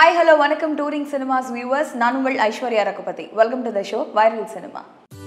hi hello வணக்கம் touring cinemas viewers நான் உங்கள் Aishwarya Ragupathi welcome to the show viral cinema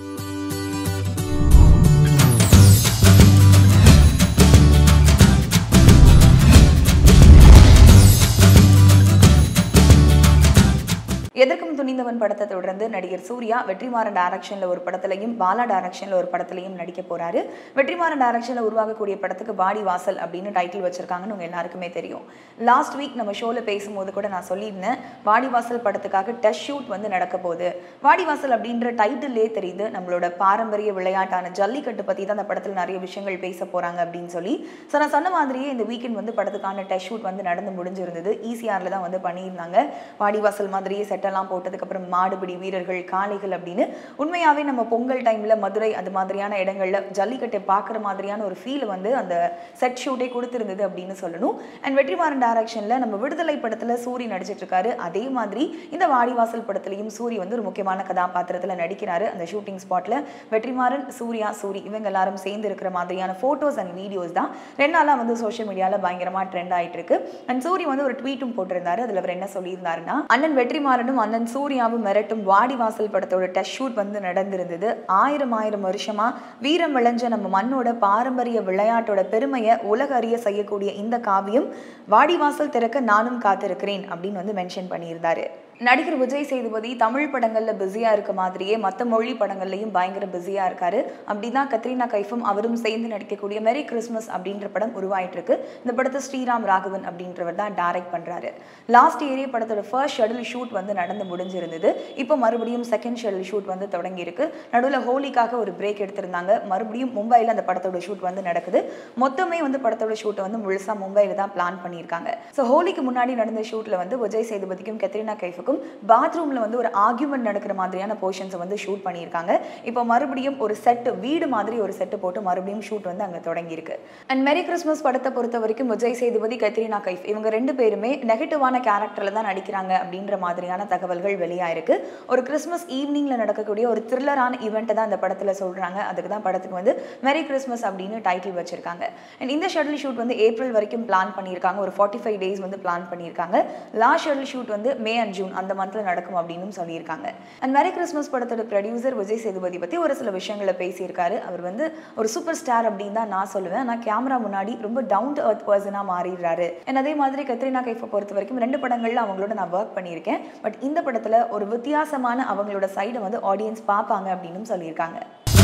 Etharkkum Thunindhavan படத்தை தொடர்ந்து நடிகர் சூர்யா வெற்றிமாறன் டைரக்ஷன்ல ஒரு படத்திலையும் பாலா டைரக்ஷன்ல ஒரு படத்திலையும் நடிக்க போறாரு வெற்றிமாறன் டைரக்ஷன்ல உருவாகக்கூடிய படத்துக்கு பாடி வாசல் அப்படின்னு டைட்டில் வச்சிருக்காங்கன்னு உங்க எல்லாருக்குமே தெரியும் லாஸ்ட் வீக் நம்ம ஷோல பேசும்போது கூட நான் சொல்லியிருந்தேன் வாடி வாசல் படத்துக்காக டெஸ்ட் ஷூட் வந்து நடக்க போகுது வாடி வாசல் அப்படின்ற டைட்டிலே தெரியுது நம்மளோட பாரம்பரிய விளையாட்டான ஜல்லிக்கட்டு பத்தி தான் அந்த படத்துல நிறைய விஷயங்கள் பேச போறாங்க அப்படின்னு சொல்லி ஸோ நான் சொன்ன மாதிரியே இந்த வீக்கெண்ட் வந்து படத்துக்கான டெஸ்ட் ஷூட் வந்து நடந்து முடிஞ்சிருந்தது ஈசிஆர்ல தான் வந்து பண்ணியிருந்தாங்க வாடிவாசல் மாதிரியே செட்டெல்லாம் போட்டதுக்கப்புறம் மாடுபிடி வீரர்கள் காளைகள் அப்படின்னு உண்மையாகவே நம்ம பொங்கல் டைமில் மதுரை அது மாதிரியான இடங்கள்ல ஜல்லிக்கட்டை பார்க்குற மாதிரியான ஒரு ஃபீல் வந்து அந்த செட் ஷூட்டே கொடுத்துருந்தது அப்படின்னு சொல்லணும் அண்ட் வெற்றிமாறன் டைரக்ஷனில் நம்ம விடுதலை படத்தில் சூரி நடிச்சிட்டு இருக்காரு அதே மாதிரி இந்த வாடிவாசல் படத்துலையும் சூரி வந்து ஒரு முக்கியமான கதாபாத்திரத்தில் நடிக்கிறாரு அந்த ஷூட்டிங் ஸ்பாட்டில் வெற்றிமாறன் சூர்யா சூரி இவங்க எல்லாரும் சேர்ந்து இருக்கிற மாதிரியான ஃபோட்டோஸ் அண்ட் வீடியோஸ் தான் ரெண்டு நாளாக வந்து சோஷியல் மீடியாவில் பயங்கரமாக ட்ரெண்ட் ஆயிட்டு இருக்கு அண்ட் சூரி வந்து ஒரு ட்வீட்டும் போட்டிருந்தாரு அதில் அவர் என்ன சொல்லியிருந்தாருன்னா அண்ணன் வெற்றிமாறனும் அண்ணன் சூர்யாவும் மிரட்டும் வாடிவாசல் படத்தோட டெஸ்ட் ஷூட் வந்து நடந்திருந்தது ஆயிரம் ஆயிரம் வருஷமா வீரம் விளைஞ்ச நம்ம மண்ணோட பாரம்பரிய விளையாட்டோட பெருமையை உலக அறிய செய்யக்கூடிய இந்த காவியம் வாடிவாசல் திறக்க நானும் காத்திருக்கிறேன் அப்படின்னு வந்து மென்ஷன் பண்ணியிருந்தாரு நடிகர் விஜய் சேதுபதி தமிழ் படங்கள்ல பிஸியா இருக்க மாதிரியே மற்ற மொழி படங்கள்லையும் பயங்கர பிஸியா இருக்காரு அப்படிதான் கத்ரீனா கைஃபும் அவரும் சேர்ந்து நடிக்கக்கூடிய மெரி கிறிஸ்மஸ் அப்படின்ற படம் உருவாயிட்டு இருக்கு இந்த படத்தை ஸ்ரீராம் ராகவன் அப்படின்றவர் தான் டைரக்ட் பண்றாரு லாஸ்ட் இயரே படத்தோட ஃபர்ஸ்ட் ஷெடியூல் ஷூட் வந்து நடந்து முடிஞ்சிருந்தது இப்போ மறுபடியும் செகண்ட் ஷெடியூல் ஷூட் வந்து தொடங்கி இருக்கு நடுவில் ஹோலிக்காக ஒரு பிரேக் எடுத்திருந்தாங்க மறுபடியும் மும்பையில் அந்த படத்தோட ஷூட் வந்து நடக்குது மொத்தமே வந்து படத்தோட ஷூட்டை வந்து முழுசா மும்பையில் தான் பிளான் பண்ணியிருக்காங்க ஸோ ஹோலிக்கு முன்னாடி நடந்த ஷூட்ல வந்து விஜய் சேதுபதிக்கும் கத்ரீனா கைஃபுக்கும் பாத்ரூம்ல வந்து ஒரு ஆர்கியூமெண்ட் நடக்கிற மாதிரியான போர்ஷன்ஸை வந்து ஷூட் பண்ணியிருக்காங்க இப்போ மறுபடியும் ஒரு செட் வீடு மாதிரி ஒரு செட்டு போட்டு மறுபடியும் ஷூட் வந்து அங்கே தொடங்கியிருக்கு அண்ட் மெரி கிறிஸ்மஸ் படத்தை பொறுத்த வரைக்கும் விஜய் சேதுபதி கத்ரீனா கைஃப் இவங்க ரெண்டு பேருமே நெகட்டிவான கேரக்டர்ல தான் நடிக்கிறாங்க அப்படின்ற மாதிரியான தகவல்கள் வெளியாயிருக்கு ஒரு கிறிஸ்மஸ் ஈவினிங்ல நடக்கக்கூடிய ஒரு த்ரில்லரான ஈவெண்ட்டை தான் அந்த படத்துல சொல்றாங்க அதுக்கு தான் படத்துக்கு வந்து மெரி கிறிஸ்மஸ் அப்படின்னு டைட்டில் வச்சிருக்காங்க அண்ட் இந்த ஷெடியூல் ஷூட் வந்து ஏப்ரல் வரைக்கும் பிளான் பண்ணியிருக்காங்க ஒரு ஃபார்ட்டி ஃபைவ் டேஸ் வந்து பிளான் பண்ணியிருக்காங்க லாஸ்ட் ஷெடியூல் ஷூட் வந்து மே அண்ட் ஜூன் அந்த மந்த்ல நடக்கும் அப்படின்னு சொல்லியிருக்காங்க அண்ட் மேரி கிறிஸ்மஸ் படத்தோட ப்ரொடியூசர் விஜய் சேதுபதி பத்தி ஒரு சில விஷயங்களை பேசியிருக்காரு அவர் வந்து ஒரு சூப்பர் ஸ்டார் அப்படின்னு தான் நான் சொல்லுவேன் ஆனால் கேமரா முன்னாடி ரொம்ப டவுன் டு அர்த் பர்சனாக மாறிடுறாரு அண்ட் அதே மாதிரி கத்ரினா கைஃபை பொறுத்த வரைக்கும் ரெண்டு படங்கள்ல அவங்களோட நான் ஒர்க் பண்ணியிருக்கேன் பட் இந்த படத்துல ஒரு வித்தியாசமான அவங்களோட சைடை வந்து ஆடியன்ஸ் பார்ப்பாங்க அப்படின்னு சொல்லியிருக்காங்க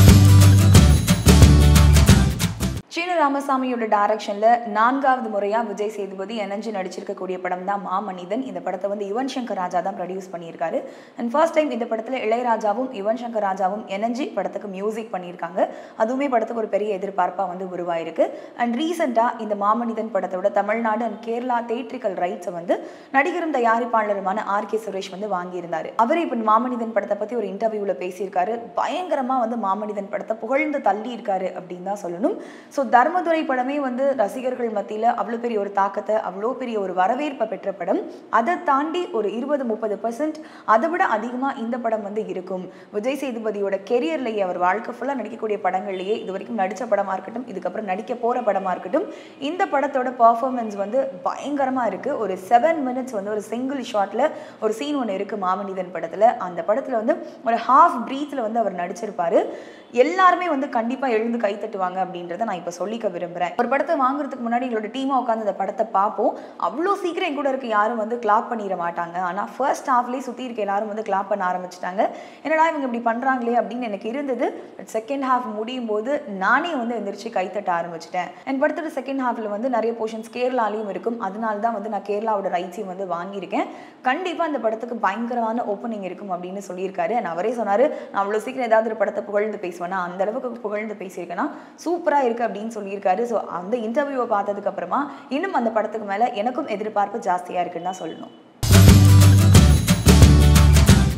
சீன ராமசாமியோட டைரக்ஷன்ல நான்காவது முறையா விஜய் சேதுபதி இணைஞ்சு நடிச்சிருக்கக்கூடிய படம் தான் மாமனிதன் இந்த படத்தை வந்து யுவன் சங்கர் ராஜா தான் ப்ரொடியூஸ் பண்ணியிருக்காரு அண்ட் ஃபர்ஸ்ட் டைம் இந்த படத்துல இளையராஜாவும் யுவன் சங்கர் ராஜாவும் இணைஞ்சு படத்துக்கு மியூசிக் பண்ணியிருக்காங்க அதுவுமே படத்துக்கு ஒரு பெரிய எதிர்பார்ப்பா வந்து உருவாயிருக்கு அண்ட் ரீசெண்டா இந்த மாமனிதன் படத்தோட தமிழ்நாடு அண்ட் கேரளா தேட்ரிக்கல் ரைட்ஸை வந்து நடிகரும் தயாரிப்பாளருமான ஆர் கே சுரேஷ் வந்து வாங்கியிருந்தாரு அவரே இப்போ மாமனிதன் படத்தை பத்தி ஒரு இன்டர்வியூல பேசியிருக்காரு பயங்கரமா வந்து மாமனிதன் படத்தை புகழ்ந்து தள்ளி இருக்காரு அப்படின்னு தான் சொல்லணும் ஸோ தர்மதுரை படமே வந்து ரசிகர்கள் மத்தியில் அவ்வளோ பெரிய ஒரு தாக்கத்தை அவ்வளோ பெரிய ஒரு வரவேற்பை பெற்ற படம் அதை தாண்டி ஒரு இருபது முப்பது பர்சன்ட் அதை விட அதிகமாக இந்த படம் வந்து இருக்கும் விஜய் சேதுபதியோட கெரியர்லேயே அவர் வாழ்க்கை ஃபுல்லாக நடிக்கக்கூடிய படங்கள்லேயே இது வரைக்கும் நடித்த படமாக இருக்கட்டும் இதுக்கப்புறம் நடிக்க போகிற படமாக இருக்கட்டும் இந்த படத்தோட பர்ஃபார்மன்ஸ் வந்து பயங்கரமாக இருக்குது ஒரு செவன் மினிட்ஸ் வந்து ஒரு சிங்கிள் ஷாட்டில் ஒரு சீன் ஒன்று இருக்குது மாமனிதன் படத்தில் அந்த படத்தில் வந்து ஒரு ஹாஃப் ப்ரீத்தில் வந்து அவர் நடிச்சிருப்பாரு எல்லாருமே வந்து கண்டிப்பாக எழுந்து கை தட்டுவாங்க அப்படின்றத நான் இப்போ சொல்லிக்க விரும்புகிறேன் ஒரு படத்தை வாங்குறதுக்கு முன்னாடி எங்களோட டீமாக உட்காந்து அந்த படத்தை பார்ப்போம் அவ்வளோ சீக்கிரம் என் கூட இருக்க யாரும் வந்து கிளாப் பண்ணிட மாட்டாங்க ஆனால் ஃபர்ஸ்ட் ஹாஃப்லேயே சுற்றி இருக்க எல்லாரும் வந்து கிளாப் பண்ண ஆரம்பிச்சிட்டாங்க என்னடா இவங்க இப்படி பண்ணுறாங்களே அப்படின்னு எனக்கு இருந்தது பட் செகண்ட் ஹாஃப் முடியும் போது நானே வந்து எந்திரிச்சு கைத்தட்ட ஆரம்பிச்சிட்டேன் என் படத்தோட செகண்ட் ஹாஃபில் வந்து நிறைய போர்ஷன்ஸ் கேரளாலையும் இருக்கும் அதனால தான் வந்து நான் கேரளாவோட ரைட்ஸையும் வந்து வாங்கியிருக்கேன் கண்டிப்பாக அந்த படத்துக்கு பயங்கரமான ஓப்பனிங் இருக்கும் அப்படின்னு சொல்லியிருக்காரு நான் அவரே சொன்னார் நான் அவ்வளோ சீக்கிரம் ஏதாவது ஒரு படத்தை புகழ்ந்து பேசுவேன்னா அந்த அளவுக்கு புகழ்ந்து பேசியிருக்கேன்னா சூப்பராக இருக்குது அப்படின்னு சொல்லியிருக்காரு ஸோ அந்த இன்டர்வியூவை பார்த்ததுக்கு அப்புறமா இன்னும் அந்த படத்துக்கு மேலே எனக்கும் எதிர்பார்ப்பு ஜாஸ்தியாக இருக்குன்னு தான் சொல்லணும்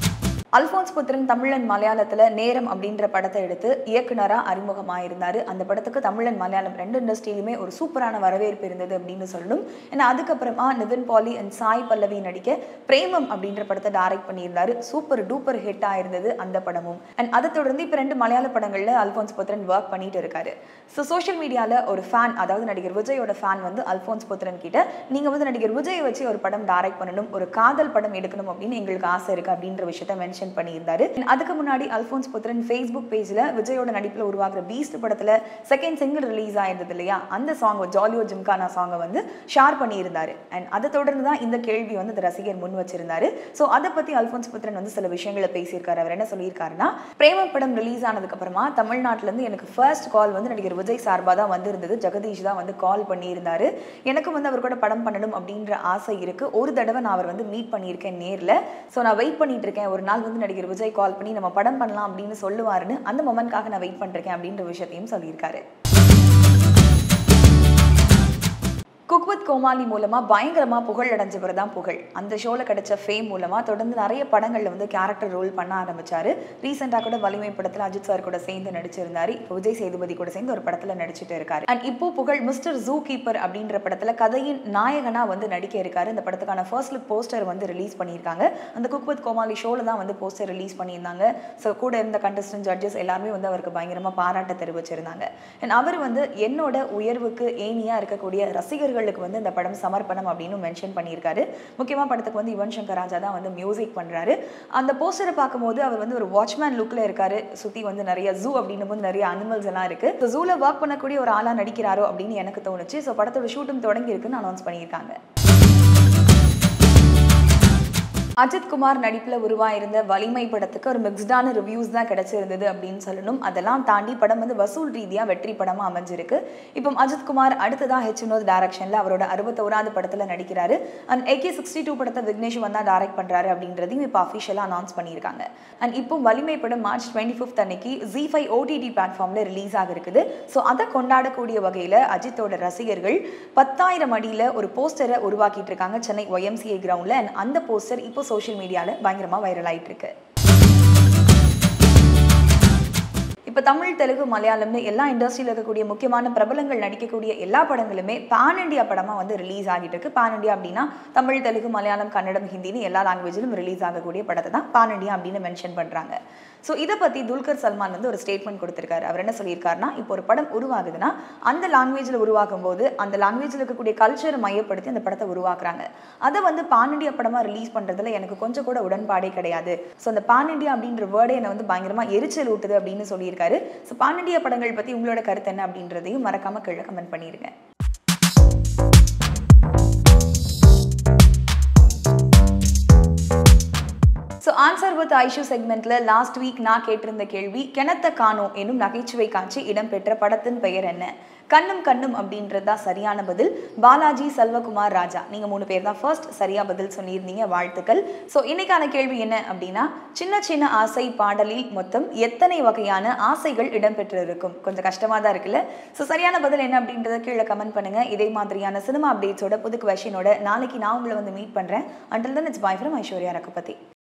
அல்போன்ஸ் புத்திரன் தமிழன் மலையாளத்துல நேரம் அப்படின்ற படத்தை எடுத்து இயக்குனரா அறிமுகமாயிருந்தாரு அந்த படத்துக்கு தமிழன் மலையாளம் ரெண்டு இண்டஸ்ட்ரியிலுமே ஒரு சூப்பரான வரவேற்பு இருந்தது அப்படின்னு சொல்லணும் ஏன்னா அதுக்கப்புறமா நிவின் பாலி அண்ட் சாய் பல்லவி நடிக்க பிரேமம் அப்படின்ற படத்தை டைரக்ட் பண்ணியிருந்தாரு சூப்பர் டூப்பர் ஹிட் ஆயிருந்தது அந்த படமும் அண்ட் அதை தொடர்ந்து இப்போ ரெண்டு மலையாள படங்கள்ல அல்போன்ஸ் புத்திரன் ஒர்க் பண்ணிட்டு இருக்காரு ஸோ சோஷியல் மீடியால ஒரு ஃபேன் அதாவது நடிகர் விஜயோட ஃபேன் வந்து அல்போன்ஸ் புத்திரன் கிட்ட நீங்க வந்து நடிகர் விஜயை வச்சு ஒரு படம் டைரக்ட் பண்ணணும் ஒரு காதல் படம் எடுக்கணும் அப்படின்னு எங்களுக்கு ஆசை இருக்கு அப்படின்ற விஷயத்த மென்ஷன் பண்ணியிருந்தாரு And அதுக்கு முன்னாடி அல்போன்ஸ் புத்திரன் ஃபேஸ்புக் பேஜ்ல விஜயோட நடிப்புல உருவாக்குற பீஸ்ட் படத்துல செகண்ட் சிங்கிள் ரிலீஸ் ஆயிருந்தது இல்லையா அந்த சாங் ஜாலியோ ஜிம்கானா சாங்கை வந்து ஷேர் பண்ணியிருந்தாரு அண்ட் அதை தொடர்ந்து தான் இந்த கேள்வி வந்து இந்த ரசிகர் முன் வச்சிருந்தாரு ஸோ அதை பத்தி அல்போன்ஸ் புத்திரன் வந்து சில விஷயங்களை பேசியிருக்காரு அவர் என்ன சொல்லியிருக்காருன்னா பிரேம படம் ரிலீஸ் ஆனதுக்கு அப்புறமா தமிழ்நாட்டுல இருந்து எனக்கு ஃபர்ஸ்ட் கால் வந்து நடிகர் விஜய் சார்பாக தான் வந்திருந்தது ஜெகதீஷ் தான் வந்து கால் பண்ணியிருந்தாரு எனக்கும் வந்து அவர் கூட படம் பண்ணணும் அப்படின்ற ஆசை இருக்கு ஒரு தடவை நான் அவர் வந்து மீட் பண்ணியிருக்கேன் நேர்ல ஸோ நான் வெயிட் பண்ணிட்டு இருக்கேன் ஒரு நாள் வந்து நடிகர் விஜய் கால் பண்ணி நம்ம படம் பண்ணலாம் அப்படின்னு சொல்லுவாருன்னு அந்த மொமெண்ட்காக நான் வெயிட் பண்ணிருக்கேன் அப்படின்ற விஷயத்தையும் சொல்லியிருக்காரு குக் வித் கோமாளி மூலமா பயங்கரமா புகழ் அடைஞ்சவர் தான் புகழ் அந்த ஷோல கிடைச்ச ஃபேம் மூலமா தொடர்ந்து நிறைய படங்கள்ல வந்து கேரக்டர் ரோல் பண்ண ஆரம்பிச்சாரு ரீசெண்டா கூட வலிமை படத்துல அஜித் சார் கூட சேர்ந்து நடிச்சிருந்தாரு இப்போ விஜய் சேதுபதி கூட சேர்ந்து ஒரு படத்துல நடிச்சிட்டு இருக்காரு அண்ட் இப்போ புகழ் மிஸ்டர் ஜூ கீப்பர் அப்படின்ற படத்துல கதையின் நாயகனா வந்து நடிக்க இருக்காரு இந்த படத்துக்கான ஃபர்ஸ்ட் லுக் போஸ்டர் வந்து ரிலீஸ் பண்ணியிருக்காங்க அந்த குக் வித் கோமாளி ஷோல தான் வந்து போஸ்டர் ரிலீஸ் பண்ணியிருந்தாங்க ஸோ கூட இருந்த கண்டஸ்டன்ட் ஜட்ஜஸ் எல்லாருமே வந்து அவருக்கு பயங்கரமா பாராட்ட தெரிவிச்சிருந்தாங்க அண்ட் அவர் வந்து என்னோட உயர்வுக்கு ஏனியா இருக்கக்கூடிய ரசிகர்களுக்கு வந்து இந்த படம் சமர்ப்பணம் அப்படின்னு மென்ஷன் பண்ணியிருக்காரு முக்கியமா படத்துக்கு வந்து யுவன் சங்கர் ராஜா தான் வந்து மியூசிக் பண்றாரு அந்த போஸ்டரை பார்க்கும்போது அவர் வந்து ஒரு வாட்ச்மேன் லுக்ல இருக்காரு சுத்தி வந்து நிறைய ஜூ அப்படின்னும் போது நிறைய அனிமல்ஸ் எல்லாம் இருக்கு ஸோ ஜூல ஒர்க் பண்ணக்கூடிய ஒரு ஆளா நடிக்கிறாரோ அப்படின்னு எனக்கு தோணுச்சு ஸோ படத்தோட ஷூட்டிங் தொடங்கி இருக்குன்னு அனௌன்ஸ் பண்ணியிருக்காங்க அஜித் குமார் நடிப்பில் உருவாயிருந்த வலிமை படத்துக்கு ஒரு மிக்ஸ்டான ரிவ்யூஸ் தான் கிடைச்சிருந்தது அப்படின்னு சொல்லணும் அதெல்லாம் தாண்டி படம் வந்து வசூல் ரீதியாக வெற்றி படமாக அமைஞ்சிருக்கு இப்போ அஜித் குமார் அடுத்ததான் ஹெச் வினோத் டைரக்ஷனில் அவரோட அறுபத்தோராவது படத்தில் நடிக்கிறாரு அண்ட் ஏகே சிக்ஸ்டி டூ படத்தை விக்னேஷ் வந்தா டைரக்ட் பண்ணுறாரு அப்படின்றதையும் இப்போ அஃபிஷியலாக அனௌன்ஸ் பண்ணியிருக்காங்க அண்ட் இப்போ வலிமை படம் மார்ச் டுவெண்ட்டி ஃபிஃப்த் அன்னைக்கு ஜி ஃபைவ் ஓடிடி பிளாட்ஃபார்மில் ரிலீஸ் ஆக இருக்குது ஸோ அதை கொண்டாடக்கூடிய வகையில் அஜித்தோட ரசிகர்கள் பத்தாயிரம் அடியில் ஒரு போஸ்டரை உருவாக்கிட்டு இருக்காங்க சென்னை ஒய்எம்சிஏ கிரவுண்டில் அண்ட் அந்த போஸ்டர் இப்போ சோஷியல் மீடியாவில் பயங்கரமாக வைரல் ஆயிட்டு இருக்கு இப்போ தமிழ் தெலுங்கு மலையாளம்னு எல்லா இண்டஸ்ட்ரியில் இருக்கக்கூடிய முக்கியமான பிரபலங்கள் நடிக்கக்கூடிய எல்லா படங்களுமே பேன் இண்டியா படமாக வந்து ரிலீஸ் ஆகிட்டு இருக்கு பேன் இண்டியா அப்படின்னா தமிழ் தெலுங்கு மலையாளம் கன்னடம் ஹிந்தின்னு எல்லா லாங்குவேஜிலும் ரிலீஸ் ஆகக்கூடிய படத்தை தான் பேன் இண்டியா அப்படின்னு மென்ஷன் பண்ணுறாங்க ஸோ இதை பற்றி துல்கர் சல்மான் வந்து ஒரு ஸ்டேட்மெண்ட் கொடுத்திருக்காரு அவர் என்ன சொல்லியிருக்காருன்னா இப்போ ஒரு படம் உருவாகுதுன்னா அந்த லாங்குவேஜில் உருவாக்கும் போது அந்த லாங்குவேஜில் இருக்கக்கூடிய கல்ச்சரை மையப்படுத்தி அந்த படத்தை உருவாக்குறாங்க அதை வந்து பான் இண்டியா படமாக ரிலீஸ் பண்ணுறதுல எனக்கு கொஞ்சம் கூட உடன்பாடே கிடையாது ஸோ அந்த பான் இண்டியா அப்படின்ற வேர்டே என்னை வந்து பயங்கரமாக எரிச்சல் ஊட்டுது அப்படின்னு சொல்லியிருக்காரு ஸோ பான் இண்டியா படங்கள் பற்றி உங்களோட கருத்து என்ன அப்படின்றதையும் மறக்காம கீழே கமெண்ட் பண்ணிடுங்க ஸோ ஆன்சர் வித் ஐஷு செக்மெண்ட்ல லாஸ்ட் வீக் நான் கேட்டிருந்த கேள்வி கிணத்த காணோ என்னும் நகைச்சுவை காட்சி இடம்பெற்ற படத்தின் பெயர் என்ன கண்ணும் கண்ணும் அப்படின்றது தான் சரியான பதில் பாலாஜி செல்வகுமார் ராஜா நீங்க மூணு பேர் தான் ஃபர்ஸ்ட் சரியா பதில் சொல்லியிருந்தீங்க வாழ்த்துக்கள் ஸோ இன்னைக்கான கேள்வி என்ன அப்படின்னா சின்ன சின்ன ஆசை பாடலில் மொத்தம் எத்தனை வகையான ஆசைகள் இடம்பெற்றிருக்கும் கொஞ்சம் கஷ்டமா தான் இருக்குல்ல ஸோ சரியான பதில் என்ன அப்படின்றத கீழே கமெண்ட் பண்ணுங்க இதே மாதிரியான சினிமா அப்டேட்ஸோட புது கொஷினோட நாளைக்கு நான் உங்களை வந்து மீட் பண்றேன் until then it's bye from Aishwarya ரகபதி